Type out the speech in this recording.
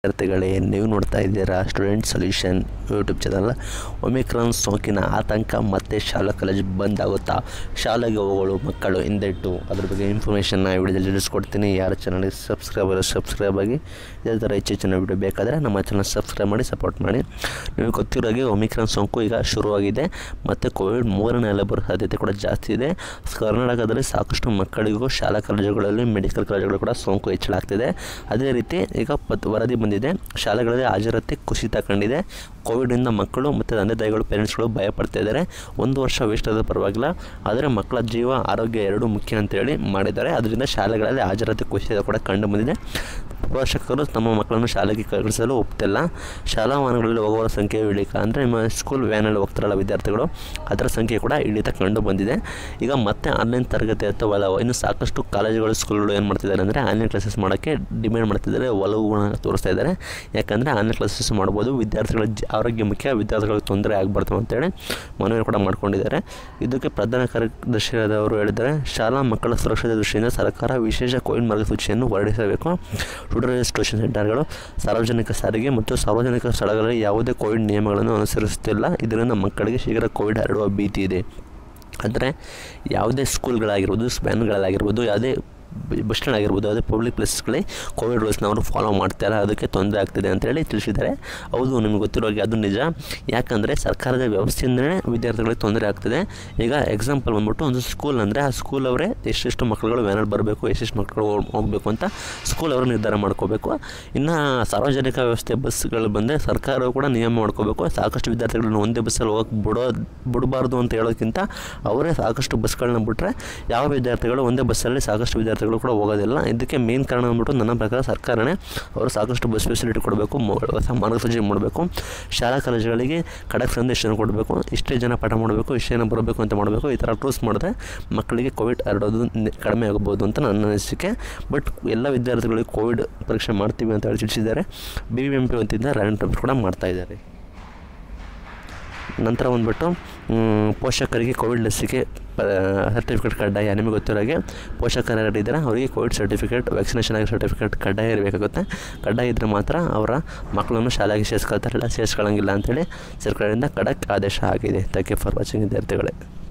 ವಿದ್ಯಾರ್ಥಿಗಳೇ ನೀವು ನೋಡ್ತಾ ಇದ್ದೀರಾ student solution YouTube channel omicron ಸೋಂಕಿನ ಆತಂಕ ಮತ್ತೆ ಶಾಲಾ ಕಾಲೇಜು ಬಂದ್ ಆಗುತ್ತಾ ಶಾಲೆಗೆ ಹೋಗೋಳು ಮಕ್ಕಳು ಹಿಂದೆಟ್ಟು ಅದ್ರ ಬಗ್ಗೆ ಇನ್ಫಾರ್ಮೇಷನ್ನ ವಿಡಿಯೋದಲ್ಲಿ ತಿಳಿಸ್ಕೊಡ್ತೀನಿ ಯಾರು ಚಾನಲ್ಗೆ ಸಬ್ಸ್ಕ್ರೈಬ್ ಆಗಿ ಸಬ್ಸ್ಕ್ರೈಬ್ ಆಗಿ ಇದೇ ಥರ ಹೆಚ್ಚು ಹೆಚ್ಚಿನ ವಿಡಿಯೋ ಬೇಕಾದರೆ ನಮ್ಮ ಚಾನಲ್ ಸಬ್ಸ್ಕ್ರೈಬ್ ಮಾಡಿ ಸಪೋರ್ಟ್ ಮಾಡಿ ನಿಮಗೆ ಗೊತ್ತಿರೋ ಹಾಗೆ ಒಮಿಕ್ರಾನ್ ಸೋಂಕು ಈಗ ಶುರುವಾಗಿದೆ ಮತ್ತು ಕೋವಿಡ್ ಮೂರನೇ ಅಲೆ ಬರೋ ಸಾಧ್ಯತೆ ಕೂಡ ಜಾಸ್ತಿ ಇದೆ ಕರ್ನಾಟಕದಲ್ಲಿ ಸಾಕಷ್ಟು ಮಕ್ಕಳಿಗೂ ಶಾಲಾ ಕಾಲೇಜುಗಳಲ್ಲಿ ಮೆಡಿಕಲ್ ಕಾಲೇಜುಗಳು ಕೂಡ ಸೋಂಕು ಹೆಚ್ಚಳ ಆಗ್ತಿದೆ ಅದೇ ರೀತಿ ಈಗ ಪತ್ ವರದಿ ಬಂದಿದೆ ಶಾಲೆಗಳಲ್ಲಿ ಹಾಜರಾತಿ ಕುಸಿತ ಕಂಡಿದೆ ಕೋವಿಡಿಂದ ಮಕ್ಕಳು ಮತ್ತು ತಂದೆ ತಾಯಿಗಳು ಪೇರೆಂಟ್ಸ್ಗಳು ಭಯ ಪಡ್ತಾ ಇದ್ದಾರೆ ಒಂದು ವರ್ಷ ವೇಸ್ಟ್ ಆದರೂ ಪರವಾಗಿಲ್ಲ ಆದರೆ ಮಕ್ಕಳ ಜೀವ ಆರೋಗ್ಯ ಎರಡೂ ಮುಖ್ಯ ಅಂತೇಳಿ ಮಾಡಿದ್ದಾರೆ ಅದರಿಂದ ಶಾಲೆಗಳಲ್ಲಿ ಹಾಜರಾತಿ ಕುಸಿತ ಕೂಡ ಕಂಡು ಬಂದಿದೆ ಪೋಷಕರು ತಮ್ಮ ಮಕ್ಕಳನ್ನು ಶಾಲೆಗೆ ಕಳಿಸಲು ಒಪ್ತಿಲ್ಲ ಶಾಲಾ ವಾಹನಗಳಲ್ಲಿ ಹೋಗುವವರ ಸಂಖ್ಯೆ ಇಳಿಕ ಅಂದರೆ ನಿಮ್ಮ ಸ್ಕೂಲ್ ವ್ಯಾನಲ್ಲಿ ಹೋಗ್ತಾರಲ್ಲ ವಿದ್ಯಾರ್ಥಿಗಳು ಅದರ ಸಂಖ್ಯೆ ಕೂಡ ಇಳಿತ ಕಂಡು ಬಂದಿದೆ ಈಗ ಮತ್ತೆ ಆನ್ಲೈನ್ ತರಗತಿ ಅಥವಾ ಇನ್ನು ಸಾಕಷ್ಟು ಕಾಲೇಜುಗಳು ಸ್ಕೂಲ್ಗಳು ಏನು ಮಾಡ್ತಿದ್ದಾರೆ ಅಂದರೆ ಆನ್ಲೈನ್ ಕ್ಲಾಸಸ್ ಮಾಡೋಕ್ಕೆ ಡಿಮ್ಯಾಂಡ್ ಮಾಡ್ತಿದ್ದಾರೆ ಒಲವುಗುಣ ತೋರಿಸ್ತಾ ಇದ್ದಾರೆ ಯಾಕಂದರೆ ಆನ್ಲೈನ್ ಕ್ಲಾಸಸ್ ಮಾಡ್ಬೋದು ವಿದ್ಯಾರ್ಥಿಗಳ ಜ ಆರೋಗ್ಯ ಮುಖ್ಯ ವಿದ್ಯಾರ್ಥಿಗಳಿಗೆ ತೊಂದರೆ ಆಗಬಾರ್ದು ಅಂತೇಳಿ ಮನವಿ ಕೂಡ ಮಾಡ್ಕೊಂಡಿದ್ದಾರೆ ಇದಕ್ಕೆ ಪ್ರಧಾನ ಕಾರ್ಯದರ್ಶಿಯಾದವರು ಹೇಳಿದ್ದಾರೆ ಶಾಲಾ ಮಕ್ಕಳ ಸುರಕ್ಷತೆ ದೃಷ್ಟಿಯಿಂದ ಸರ್ಕಾರ ವಿಶೇಷ ಕೋವಿಡ್ ಮಾರ್ಗಸೂಚಿಯನ್ನು ಹೊರಡಿಸಬೇಕು ಟೂಟರ್ ಸ್ಟೇಷನ್ ಸೆಂಟರ್ಗಳು ಸಾರ್ವಜನಿಕ ಸಾರಿಗೆ ಮತ್ತು ಸಾರ್ವಜನಿಕ ಸ್ಥಳಗಳಲ್ಲಿ ಯಾವುದೇ ಕೋವಿಡ್ ನಿಯಮಗಳನ್ನು ಅನುಸರಿಸುತ್ತಿಲ್ಲ ಇದರಿಂದ ಮಕ್ಕಳಿಗೆ ಶೀಘ್ರ ಕೋವಿಡ್ ಹರಡುವ ಭೀತಿ ಇದೆ ಅಂದರೆ ಯಾವುದೇ ಸ್ಕೂಲ್ಗಳಾಗಿರ್ಬೋದು ವ್ಯಾನ್ಗಳಾಗಿರ್ಬೋದು ಯಾವುದೇ ಬಸ್ ಸ್ಟ್ಯಾಂಡ್ ಆಗಿರ್ಬೋದು ಯಾವುದೇ ಪಬ್ಲಿಕ್ ಪ್ಲೇಸಸ್ಗಳಲ್ಲಿ ಕೋವಿಡ್ ರೂಲ್ಸ್ನ ಅವರು ಫಾಲೋ ಮಾಡ್ತಾರೆ ಅದಕ್ಕೆ ತೊಂದರೆ ಆಗ್ತಿದೆ ಅಂತೇಳಿ ತಿಳಿಸಿದ್ದಾರೆ ಹೌದು ನಿಮ್ಗೆ ಗೊತ್ತಿರೋ ಹಾಗೆ ಅದು ನಿಜ ಯಾಕಂದರೆ ಸರ್ಕಾರದ ವ್ಯವಸ್ಥೆಯಿಂದಲೇ ವಿದ್ಯಾರ್ಥಿಗಳಿಗೆ ತೊಂದರೆ ಆಗ್ತಿದೆ ಈಗ ಎಕ್ಸಾಂಪಲ್ ಬಂದ್ಬಿಟ್ಟು ಒಂದು ಸ್ಕೂಲ್ ಅಂದರೆ ಆ ಸ್ಕೂಲ್ ಅವರೇ ಎಷ್ಟೆಷ್ಟು ಮಕ್ಕಳುಗಳು ವ್ಯಾನಲ್ಲಿ ಬರಬೇಕು ಎಷ್ಟೆಷ್ಟು ಮಕ್ಕಳು ಹೋಗಬೇಕು ಅಂತ ಸ್ಕೂಲ್ ಅವರು ನಿರ್ಧಾರ ಮಾಡ್ಕೋಬೇಕು ಇನ್ನು ಸಾರ್ವಜನಿಕ ವ್ಯವಸ್ಥೆ ಬಸ್ಗಳು ಬಂದರೆ ಸರ್ಕಾರವು ಕೂಡ ನಿಯಮ ಮಾಡ್ಕೋಬೇಕು ಸಾಕಷ್ಟು ವಿದ್ಯಾರ್ಥಿಗಳನ್ನ ಒಂದೇ ಬಸ್ಸಲ್ಲಿ ಹೋಗಕ್ಕೆ ಬಿಡೋ ಬಿಡಬಾರ್ದು ಅಂತ ಹೇಳೋದಕ್ಕಿಂತ ಅವರೇ ಸಾಕಷ್ಟು ಬಸ್ಗಳನ್ನ ಬಿಟ್ಟರೆ ಯಾವ ವಿದ್ಯಾರ್ಥಿಗಳು ಒಂದೇ ಬಸ್ಸಲ್ಲಿ ಸಾಕಷ್ಟು ವಿದ್ಯಾರ್ಥಿಗಳು ಕೂಡ ಹೋಗೋದಿಲ್ಲ ಇದಕ್ಕೆ ಮೇನ್ ಕಾರಣ ಅಂದ್ಬಿಟ್ಟು ನನ್ನ ಪ್ರಕಾರ ಸರ್ಕಾರನೇ ಅವರು ಸಾಕಷ್ಟು ಬಸ್ ಫೆಸಿಲಿಟಿ ಕೊಡಬೇಕು ಹೊಸ ಮಾರ್ಗಸೂಚಿ ಮಾಡಬೇಕು ಶಾಲಾ ಕಾಲೇಜುಗಳಿಗೆ ಖಡಕ್ ಸಂದೇಶನ ಕೊಡಬೇಕು ಇಷ್ಟೇ ಜನ ಪಾಠ ಮಾಡಬೇಕು ಇಷ್ಟೇ ಜನ ಬರಬೇಕು ಅಂತ ಮಾಡಬೇಕು ಈ ಥರ ರೂಲ್ಸ್ ಮಾಡಿದ್ರೆ ಮಕ್ಕಳಿಗೆ ಕೋವಿಡ್ ಹರಡೋದು ನಿ- ಕಡಿಮೆ ಆಗ್ಬೋದು ಅಂತ ನನ್ನ ಅನಿಸಿಕೆ ಬಟ್ ಎಲ್ಲ ವಿದ್ಯಾರ್ಥಿಗಳಿಗೆ ಕೋವಿಡ್ ಪರೀಕ್ಷೆ ಮಾಡ್ತೀವಿ ಅಂತ ಹೇಳಿ ತಿಳಿಸಿದ್ದಾರೆ ಬಿ ಬಿ ಎಂ ಪಿ ವತಿಯಿಂದ ರ್ಯಾಂಡಮ್ ಕೂಡ ಮಾಡ್ತಾ ಇದ್ದಾರೆ ನಂತರ ಬಂದ್ಬಿಟ್ಟು ಮ್, ಪೋಷಕರಿಗೆ ಕೋವಿಡ್ ಲಸಿಕೆ ಸರ್ಟಿಫಿಕೇಟ್ ಕಡ್ಡಾಯ ನಿಮಗೆ ಗೊತ್ತಿರೋ ಹಾಗೆ ಪೋಷಕರು ಯಾರಿದ್ದಾರೆ ಅವರಿಗೆ ಕೋವಿಡ್ ಸರ್ಟಿಫಿಕೇಟ್ ವ್ಯಾಕ್ಸಿನೇಷನ್ ಆಗಿ ಸರ್ಟಿಫಿಕೇಟ್ ಕಡ್ಡಾಯ ಇರಬೇಕಾಗುತ್ತೆ ಕಡ್ಡಾಯ ಇದ್ದರೆ ಮಾತ್ರ ಅವರ ಮಕ್ಕಳನ್ನು ಶಾಲೆಗೆ ಸೇರಿಸ್ಕೊಳ್ತಾರಲ್ಲ ಸೇರಿಸ್ಕೊಳ್ಳಂಗಿಲ್ಲ ಅಂತೇಳಿ ಸರ್ಕಾರದಿಂದ ಖಡಕ್ ಆದೇಶ ಆಗಿದೆ ಥ್ಯಾಂಕ್ ಯು ಫಾರ್ ವಾಚಿಂಗ್ ವಿದ್ಯಾರ್ಥಿಗಳೇ